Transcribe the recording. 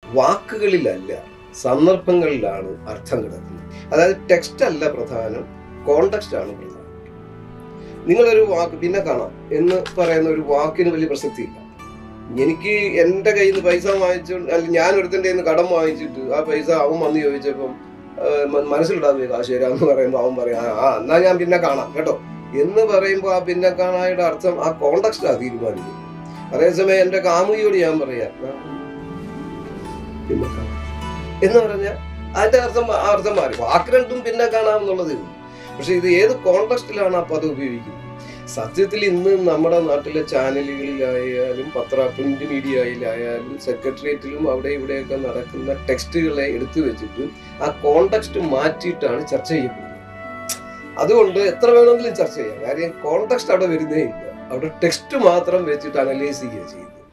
വാക്കുകളിലല്ല സന്ദർഭങ്ങളിലാണ് അർത്ഥം കിടക്കുന്നത് അതായത് ടെക്സ്റ്റ് അല്ല പ്രധാനം കോണ്ടക്സ്റ്റ് ആണ് പ്രധാനം നിങ്ങളൊരു വാക്ക് പിന്നെ കാണാം എന്ന് പറയുന്ന ഒരു വാക്കിന് വലിയ പ്രസക്തിയില്ല എനിക്ക് എൻ്റെ കയ്യിൽ നിന്ന് പൈസ വാങ്ങിച്ചു അല്ലെങ്കിൽ ഞാൻ ഒരുത്തൻ്റെ കയ്യിൽ നിന്ന് കടം വാങ്ങിച്ചിട്ട് ആ പൈസ അവൻ വന്ന് ചോദിച്ചപ്പം ആ, മ- മനസ്സിലിടാതെ കാശ് തരാമെന്ന് പറയുമ്പോൾ അവൻ പറയാം "ആ, ആ എന്നാ ഞാൻ പിന്നെ കാണാം കേട്ടോ എന്ന് പറയുമ്പോൾ ആ പിന്നെ കാണായുടെ അർത്ഥം ആ കോണ്ടക്സ്റ്റാണ് തീരുമാനിക്കുന്നത് അതേസമയം എൻ്റെ കാമുകിയോട് ഞാൻ പറയാം "ആ, പിന്നെ കാണാം എന്ന് പറഞ്ഞാൽ അതിന്റെ അർത്ഥം മാ- ആ അർത്ഥം മാറി വാക്ക് രണ്ടും പിന്നെ കാണാം എന്നുള്ളതേ ഉള്ളൂ പക്ഷെ ഇത് ഏത് കോണ്ടക്സ്റ്റിലാണ് ആ പദം ഉപയോഗിക്കുന്നത് സത്യത്തിൽ ഇന്ന് നമ്മുടെ നാട്ടിലെ ചാനലുകളിലായാലും പത്ര പ്രിന്റ് മീഡിയയിലായാലും സെക്രട്ടേറിയറ്റിലും അവിടെ ഇവിടെയൊക്കെ നടക്കുന്ന ടെക്സ്റ്റുകളെ എടുത്തു വെച്ചിട്ട് ആ കോണ്ടക്സ്റ്റ് മാറ്റിയിട്ടാണ് ചർച്ച ചെയ്യപ്പെടുന്നത് അതുകൊണ്ട് എത്ര വേണമെങ്കിലും ചർച്ച ചെയ്യാം കാര്യം കോണ്ടക്സ്റ്റ് അവിടെ വരുന്നേ ഇല്ല അവിടെ ടെക്സ്റ്റ് മാത്രം വെച്ചിട്ട് അനലൈസ് ചെയ്യുക ചെയ്യുന്നത്